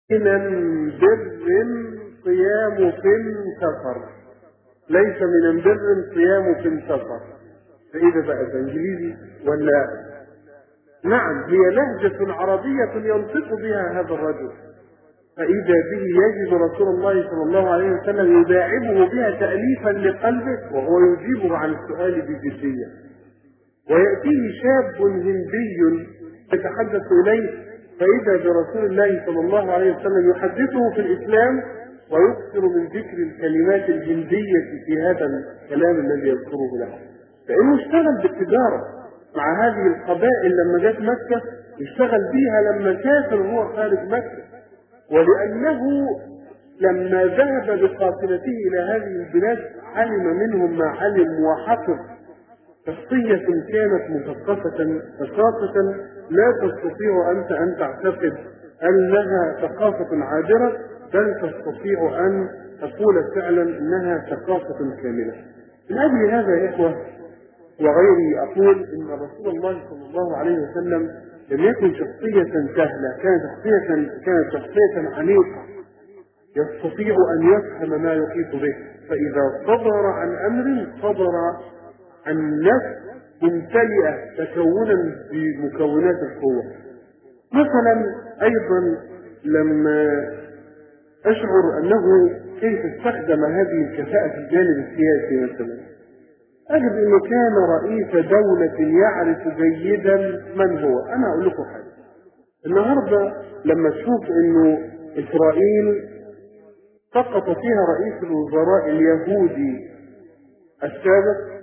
من بر صيام في سفر ليس من بر صيام في سفر فايه ده بقى ده انجليزي ولا نعم هي لهجة عربية ينطق بها هذا الرجل فإذا به يجد رسول الله صلى الله عليه وسلم يداعبه بها تأليفا لقلبه وهو يجيبه عن السؤال بجدية ويأتيه شاب هندي يتحدث إليه فإذا برسول الله صلى الله عليه وسلم يحدثه في الإسلام ويكثر من ذكر الكلمات الهندية في هذا الكلام الذي يذكره له فإنه اشتغل بالتجارة مع هذه القبائل لما جت مكة اشتغل بيها لما سافر وهو خارج مكة ولأنه لما ذهب بقافلته إلى هذه البلاد علم منهم ما علم وحفظ شخصية كانت مثقفة ثقافة لا تستطيع أنت أن تعتقد أنها ثقافة عابرة بل تستطيع أن تقول فعلا أنها ثقافة كاملة. من أجل هذا يا إخوة وغيري أقول إن رسول الله صلى الله عليه وسلم لم يكن شخصية سهلة، كانت شخصية كانت شخصية عميقة يستطيع أن يفهم ما يحيط به، فإذا صدر عن أمر صدر عن نفس ممتلئة تكونا بمكونات القوة. مثلا أيضا لما أشعر أنه كيف استخدم هذه الكفاءة في الجانب السياسي مثلا أجد أنه كان رئيس دولة يعرف جيدا من هو أنا أقول لكم حاجة النهاردة لما تشوف أنه إسرائيل سقط فيها رئيس الوزراء اليهودي السابق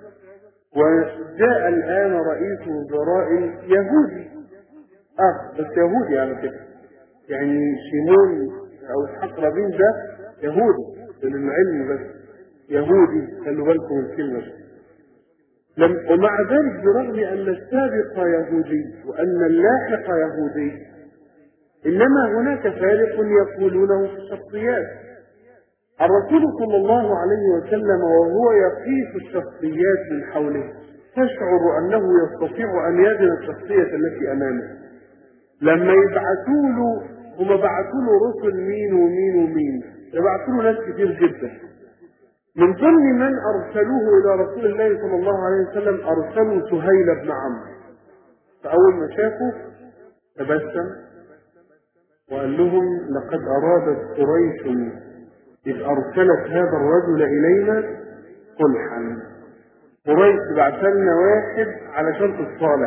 وجاء الآن رئيس وزراء يهودي آه بس يهودي على فكرة يعني شيمون أو إسحاق رابين ده يهودي للعلم بس يهودي خلوا بالكم من الكلمة دي لم ومع ذلك برغم أن السابق يهودي وأن اللاحق يهودي إنما هناك فارق يقولونه في الشخصيات الرسول صلى الله عليه وسلم وهو يقيس الشخصيات من حوله تشعر أنه يستطيع أن يزن الشخصية التي أمامه لما يبعثوا له هم بعثوا له رسل مين ومين ومين يبعثوا له ناس كتير جدا من ضمن من ارسلوه الى رسول الله صلى الله عليه وسلم ارسلوا سهيل بن عمرو فاول ما شافه تبسم وقال لهم لقد ارادت قريش اذ ارسلت هذا الرجل الينا صلحا قريش بعث لنا واحد علشان تصالح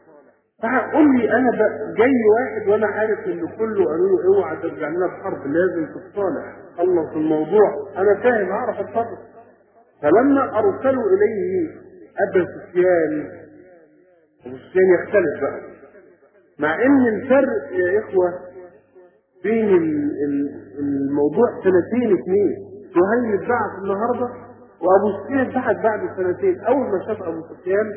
قول لي انا جاي واحد وانا عارف ان كله قالوا له اوعى ترجع لنا بحرب لازم تتصالح خلص الموضوع انا فاهم هعرف اتصرف فلما ارسلوا اليه ابا سفيان ابو سفيان يختلف بقى مع ان الفرق يا اخوه بين الموضوع سنتين اثنين سهيل اتبعت النهارده وابو سفيان بعد بعد سنتين اول ما شاف ابو سفيان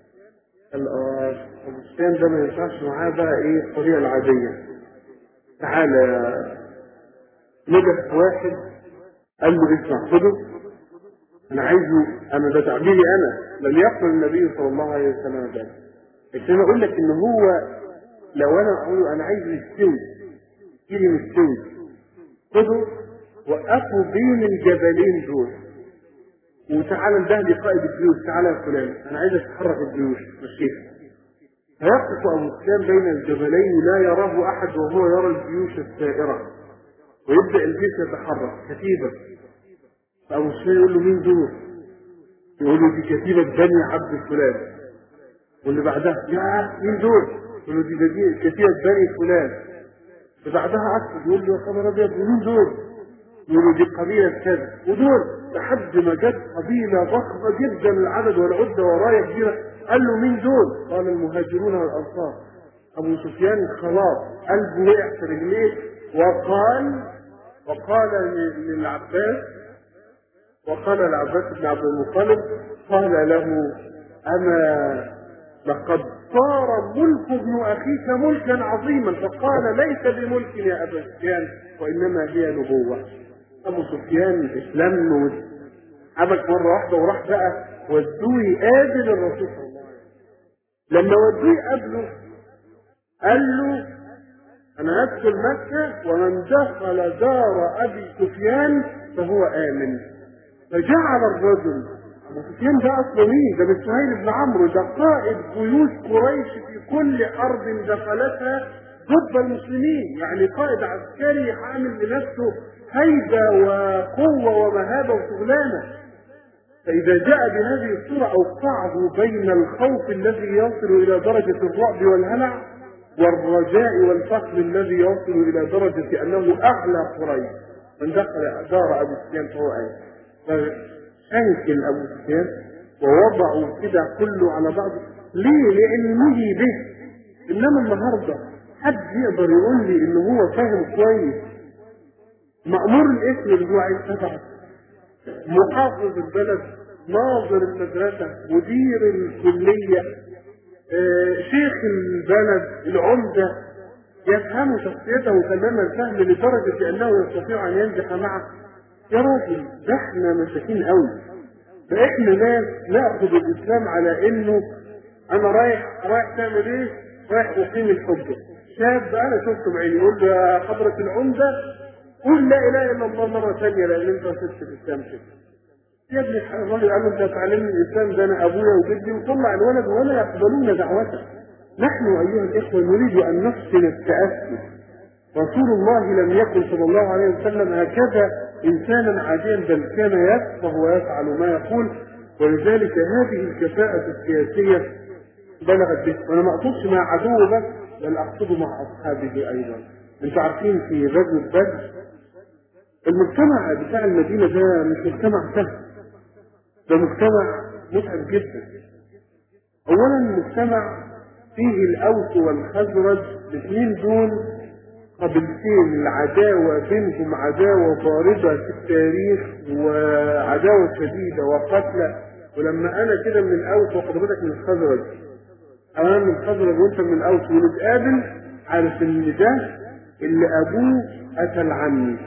ابو سفيان ده ما ينفعش معاه بقى ايه الطريقه العاديه تعالى نجح واحد قال له اسمع خده انا عايزه انا ده تعبيري انا لم يقل النبي صلى الله عليه وسلم ذلك بس انا اقول لك ان هو لو انا اقول انا عايزه يستوي يجي مستوي خده وقفوا بين الجبلين دول وتعالى انده لي قائد الجيوش تعالى يا فلان انا عايزك تحرك الجيوش مشيها فيقف ابو سفيان بين الجبلين لا يراه احد وهو يرى الجيوش السائره ويبدا الجيش يتحرك كتيبه فابو سفيان يقول له مين دول؟ يقول له دي كتيبه بني عبد فلان واللي بعدها يا مين دول؟ يقول له دي, دي كتيبه بني فلان وبعدها اكثر يقول له يا خبر ابيض مين دول؟ يقولوا دي قبيلة كذا ودول لحد ما جت قبيلة ضخمة جدا العدد والعدة ورايا كبيرة قال له مين دول؟ قال المهاجرون والأنصار أبو سفيان خلاص قلبه وقع في رجليه وقال وقال للعباس وقال العباس بن عبد المطلب قال له أما لقد صار ملك ابن أخيك ملكا عظيما فقال ليس بملك يا أبا سفيان وإنما هي نبوة ابو سفيان اسلم له عبك مره واحده وراح بقى ودوه يقابل الرسول صلى الله عليه وسلم لما ودوه يقابله قال له أنا أدخل مكة ومن دخل دار أبي سفيان فهو آمن فجعل الرجل أبو سفيان ده أصله مين؟ ده من سهيل بن عمرو ده قائد جيوش قريش في كل أرض دخلتها ضد المسلمين يعني قائد عسكري عامل لنفسه هيبة وقوة ومهابة وشغلانة فإذا جاء بهذه الصورة أوقعه بين الخوف الذي يصل إلى درجة الرعب والهلع والرجاء والفخر الذي يصل إلى درجة أنه أعلى قريش من دخل دار أبي سفيان فهو آية فشنكل أبو سفيان ووضعوا كده كله على بعضه ليه؟ لأن نهي به إنما النهارده حد يقدر يقول لي إن هو فاهم كويس مأمور الاسم اللي هو عايز تبعه محافظ البلد ناظر المدرسة مدير الكلية آه، شيخ البلد العمدة يفهم شخصيته تمام الفهم لدرجة أنه يستطيع أن ينجح معه يا راجل ده احنا مساكين قوي فاحنا ناس ناخذ الاسلام على انه انا رايح رايح تعمل ايه؟ رايح اقيم الحجه شاب انا شفته بعيني يقول له يا حضره العمده قول لا اله الا الله مره ثانيه لان انت وصلت الاسلام كده يا ابن الراجل قال له انت تعلمني الاسلام ده انا ابويا وجدي وطلع الولد ولا يقبلون دعوته نحن ايها الاخوه نريد ان نحسن التاسي رسول الله لم يكن صلى الله عليه وسلم هكذا انسانا عاديا بل كان يفقه ويفعل ما يقول ولذلك هذه الكفاءة السياسية بلغت به وانا ما اقصدش مع عدو بس بل اقصده مع اصحابه ايضا انتوا عارفين في غزوة بدر المجتمع بتاع المدينة ده مش مجتمع سهل ده مجتمع متعب جدا اولا مجتمع فيه الاوس والخزرج الاثنين دول قبيلتين العداوة بينهم عداوة باردة في التاريخ وعداوة شديدة وقتلى ولما أنا كده من الأوس وحضرتك من الخزرج أنا من الخزرج وأنت من الأوس ونتقابل عارف إن ده اللي أبوه قتل عمي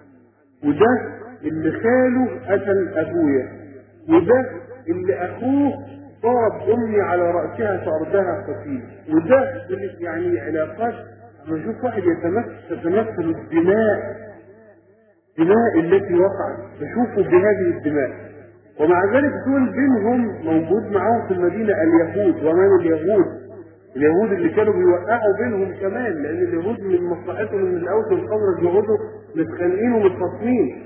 وده اللي خاله قتل أبويا وده اللي أخوه ضرب أمي على رأسها فأردها قتيل وده اللي يعني علاقات لما اشوف واحد يتمثل تتمثل الدماء الدماء التي وقعت بشوفه بهذه الدماء ومع ذلك دول بينهم موجود معاهم في المدينة اليهود ومن اليهود اليهود اللي كانوا بيوقعوا بينهم كمان لأن اليهود من مصلحتهم من الأوس والخزرج يقعدوا متخانقين ومتخاصمين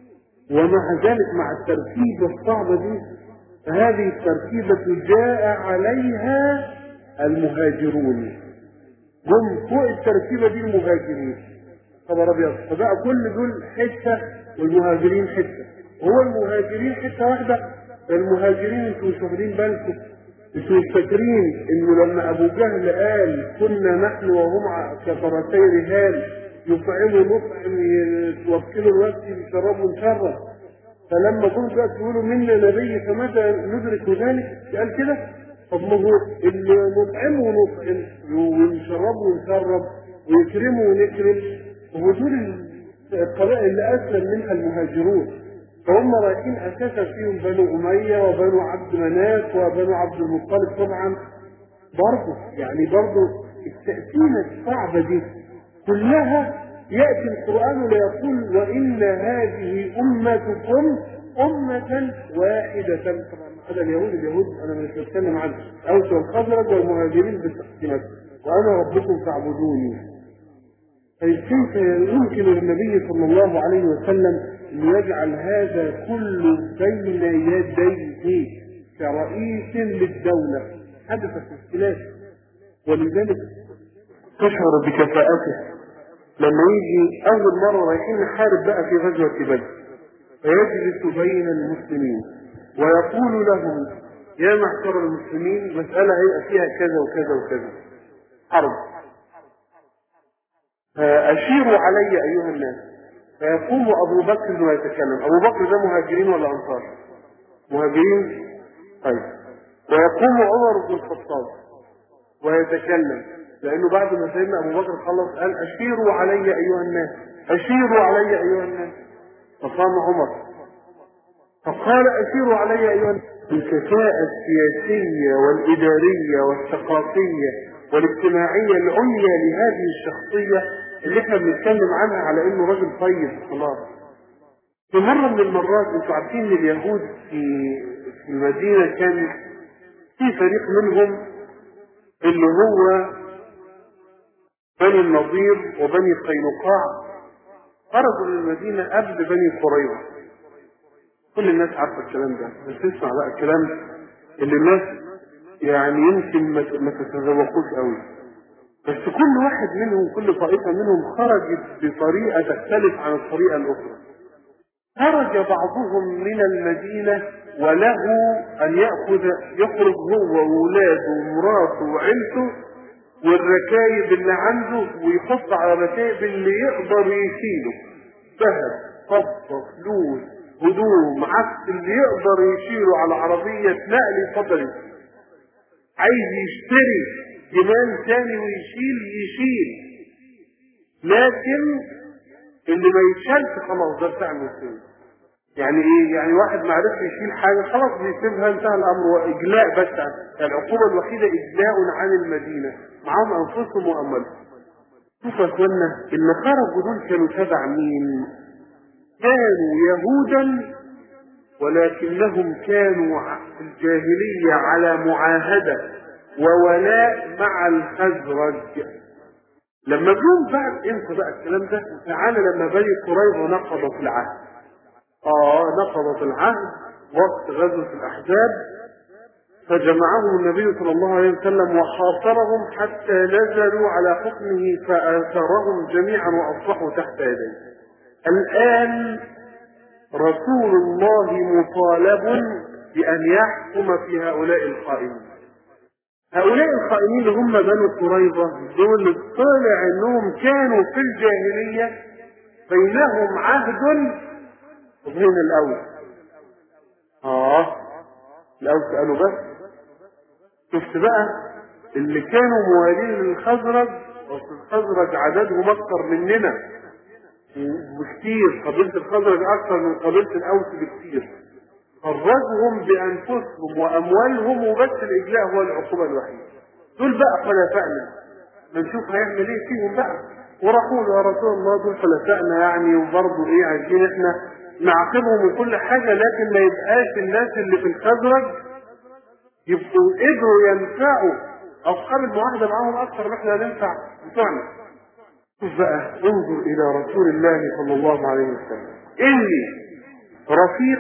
ومع ذلك مع التركيبة الصعبة دي فهذه التركيبة جاء عليها المهاجرون هم فوق التركيبه دي المهاجرين خبر ابيض فبقى كل دول حته والمهاجرين حته هو المهاجرين حته واحده المهاجرين انتوا مش واخدين بالكم انتوا مش فاكرين انه لما ابو جهل قال كنا نحن وهم كفرتي رهان يطعموا نطعم يوكلوا الوقت يشربوا نشرب فلما جم بقى تقولوا منا نبي فمتى ندرك ذلك؟ قال كده طب ما هو اللي نطعمه ونطعم ونشربه ونشرب ويكرمه ونكرم هو دول القبائل اللي اسلم منها المهاجرون فهم رايحين اساسا فيهم بنو اميه وبنو عبد مناف وبنو عبد المطلب طبعا برضه يعني برضه التأثيرة الصعبة دي كلها يأتي القرآن ليقول وإن هذه أمتكم أمة واحدة طبعا هذا اليهود اليهود أنا مش بتكلم عنه أوس والخزرج والمهاجرين بالتقسيمات وأنا ربكم فاعبدوني طيب كيف يمكن للنبي صلى الله عليه وسلم أن يجعل هذا كله بين يديه كرئيس للدولة حدثت اختلاف ولذلك تشعر بكفاءته لما يجي أول مرة رايحين نحارب بقى في غزوة بدر فيجلس بين المسلمين ويقول لهم يا معشر المسلمين مسألة هي فيها كذا وكذا وكذا حرب أشيروا علي أيها الناس فيقوم أبو بكر ويتكلم أبو بكر ده مهاجرين ولا أنصار مهاجرين طيب ويقوم عمر بن الخطاب ويتكلم لأنه بعد ما سيدنا أبو بكر خلص قال أشيروا علي أيها الناس أشيروا علي أيها الناس فقام عمر فقال أشيروا علي أيها الناس الكفاءة السياسية والإدارية والثقافية والاجتماعية العليا لهذه الشخصية اللي احنا بنتكلم عنها على انه راجل طيب خلاص في مرة من المرات انتوا عارفين ان اليهود في في المدينة كان في فريق منهم اللي هو بني النضير وبني قينقاع خرجوا من المدينة قبل بني قريظة كل الناس عارفة الكلام ده بس اسمع بقى الكلام اللي الناس يعني يمكن ما تتذوقوش قوي بس كل واحد منهم كل طائفة منهم خرجت بطريقة تختلف عن الطريقة الأخرى خرج بعضهم من المدينة وله أن يأخذ يخرج هو وولاده ومراته وعيلته والركايب اللي عنده ويحط على الركايب اللي يقدر يشيله ذهب فضة فلوس هدوم عكس اللي يقدر يشيله على عربية نقل يفضل عايز يشتري جمال تاني ويشيل يشيل لكن اللي ما يتشالش خلاص ده بتاع المسلمين يعني ايه يعني واحد ما عرفش يشيل حاجه خلاص بيسيبها انتهى الامر واجلاء بس العقوبه الوحيده اجلاء عن المدينه معاهم انفسهم واموالهم شوف يا اخوانا اللي خرجوا دول كانوا تبع مين؟ كانوا يهودا ولكنهم كانوا في الجاهليه على معاهده وولاء مع الخزرج لما جم بعد انسى بقى الكلام ده تعالى لما بني قريظه نقضت العهد اه نقضت العهد وقت غزوه الاحزاب فجمعهم النبي صلى الله عليه وسلم وحاصرهم حتى نزلوا على حكمه فآثرهم جميعا وأصبحوا تحت يديه. الآن رسول الله مطالب بأن يحكم في هؤلاء القائمين. هؤلاء القائمين اللي هم بنو قريظة دول طلع انهم كانوا في الجاهلية بينهم عهد وبين الأوس. آه الأوس قالوا بس شفت بقى اللي كانوا موالين للخزرج اصل الخزرج عددهم اكثر مننا بكتير قبيله الخزرج اكثر من قبيله الاوس بكتير خرجهم بانفسهم واموالهم وبس الاجلاء هو العقوبه الوحيده دول بقى خلفائنا بنشوف هيعمل ايه فيهم بقى وراحوا له يا رسول الله دول خلفائنا يعني وبرضه ايه عايزين احنا نعاقبهم من كل حاجه لكن ما يبقاش الناس اللي في الخزرج يبقوا قدروا ينفعوا اصحاب المعاهده معاهم اكثر ما احنا هننفع بتوعنا. شوف بقى انظر الى رسول الله صلى الله عليه وسلم اني رفيق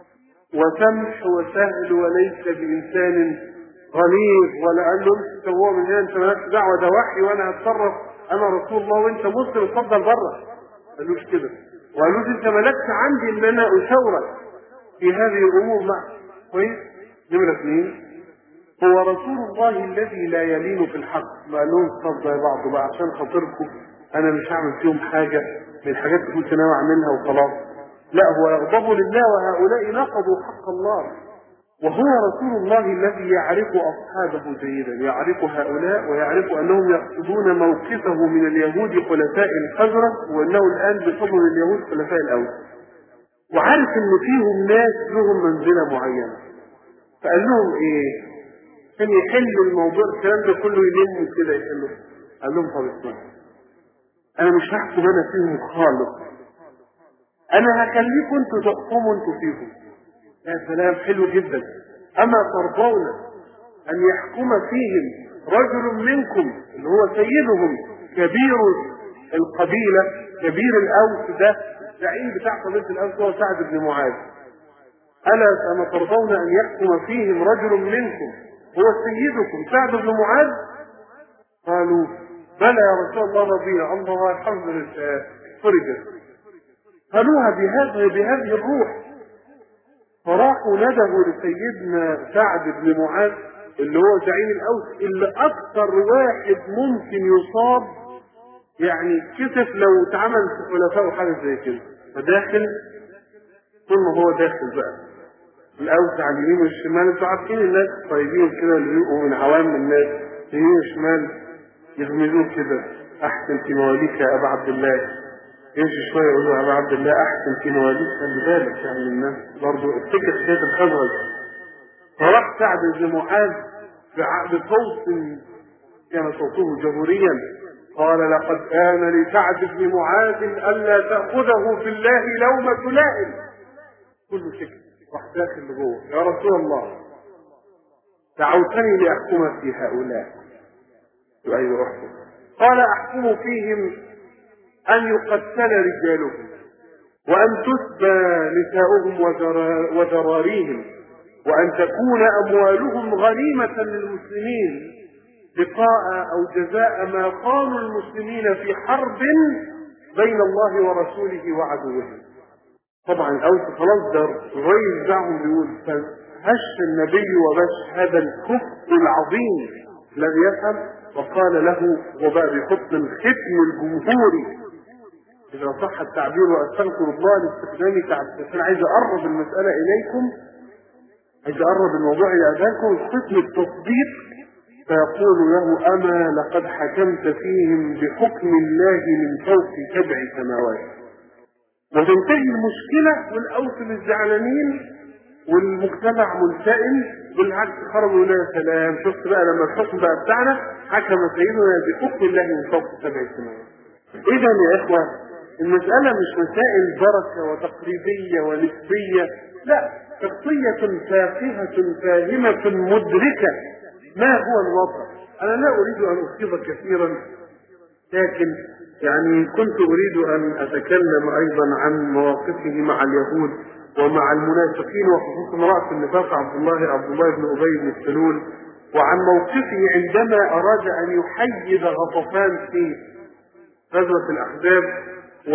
وسمح وسهل وليس بانسان غليظ ولا قال له امشي سواه من هنا انت مالكش دعوه ده وحي وانا هتصرف انا رسول الله وانت مسلم اتفضل بره. قالوش كده وقالوش انت مالكش عندي ان انا اشاورك في هذه الامور معك كويس؟ نمرة اثنين هو رسول الله الذي لا يلين في الحق ما قالوش طب زي بعض بقى عشان خاطركم انا مش هعمل فيهم حاجه من الحاجات اللي كنت ناوي اعملها وخلاص لا هو يغضب لله وهؤلاء نقضوا حق الله وهو رسول الله الذي يعرف اصحابه جيدا يعرف هؤلاء ويعرف انهم يقصدون موقفه من اليهود خلفاء الخزرج وانه الان بفضل اليهود خلفاء الاوس وعارف ان فيهم ناس لهم منزله معينه فقال لهم ايه عشان يحلوا الموضوع الكلام ده كله يلموا كده يحلوا قال لهم طب اسمعوا انا مش هحكم انا فيهم خالص انا هخليكم انتوا تحكموا انتوا فيهم يا سلام حلو جدا اما ترضون ان يحكم فيهم رجل منكم اللي هو سيدهم كبير القبيله كبير الاوس ده الزعيم بتاع قبيله الاوس هو سعد بن معاذ ألا أما ترضون أن يحكم فيهم رجل منكم هو سيدكم سعد بن معاذ قالوا بلى يا رسول الله رضينا الله الحمد لله فرجت قالوها بهذه بهذه الروح فراحوا ندبوا لسيدنا سعد بن معاذ اللي هو زعيم الاوس اللي اكثر واحد ممكن يصاب يعني كتف لو اتعمل في خلفائه حاجه زي كده فداخل ثم هو داخل بقى الاوس على اليمين والشمال انتوا عارفين الناس طيبين كده اللي بيبقوا من عوام الناس يمين وشمال يغمزوه كده احسن في مواليك يا ابا عبد الله يمشي شويه يقول له يا ابا عبد الله احسن في مواليك خلي بالك يعني الناس برضه افتكر حكايه الخزرج فراح سعد بن معاذ بصوت كان صوته جهوريا قال لقد آن لسعد بن معاذ ألا تأخذه في الله لومة لائم كله سكت راح داخل لجوه يا رسول الله دعوتني لأحكم في هؤلاء أيوة أحكم قال أحكم فيهم أن يقتل رجالهم وأن تسبى نساؤهم وذراريهم وأن تكون أموالهم غنيمة للمسلمين لقاء أو جزاء ما قالوا المسلمين في حرب بين الله ورسوله وعدوه طبعا الأوس خلاص ده الرئيس بتاعهم بيقول فهش النبي وبش هذا الكفر العظيم الذي يفهم وقال له وبقى بيحط الختم الجمهوري إذا صح التعبير وأستغفر الله لاستخدامي تعبير أنا عايز أقرب المسألة إليكم عايز أقرب الموضوع إلى أذانكم ختم التصديق فيقول له أما لقد حكمت فيهم بحكم الله من فوق سبع سماوات وتنتهي المشكلة والأوس مش زعلانين والمجتمع ملتئم بالعكس خرجوا لنا سلام شفت بقى لما الحكم بقى بتاعنا حكم سيدنا بحكم الله من فوق سبع سماوات إذا يا إخوة المسألة مش مسائل بركة وتقريبية ونسبية لا شخصية فاقهة فاهمة مدركة ما هو الوضع أنا لا أريد أن أفيض كثيرا لكن يعني كنت أريد أن أتكلم أيضا عن مواقفه مع اليهود ومع المنافقين وخصوصا رأس النفاق عبد الله عبد الله بن أبي بن سلول وعن موقفه عندما أراد أن يحيد غطفان في غزوة الأحزاب و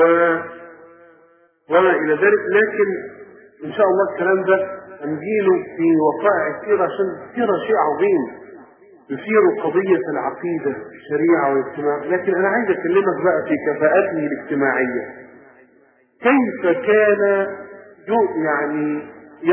وما إلى ذلك لكن إن شاء الله الكلام ده هنجيله في وقائع السيرة عشان السيرة شيء عظيم يثير قضية العقيدة الشريعة والاجتماع لكن أنا عايز أكلمك بقى في كفاءته الاجتماعية كيف كان يعني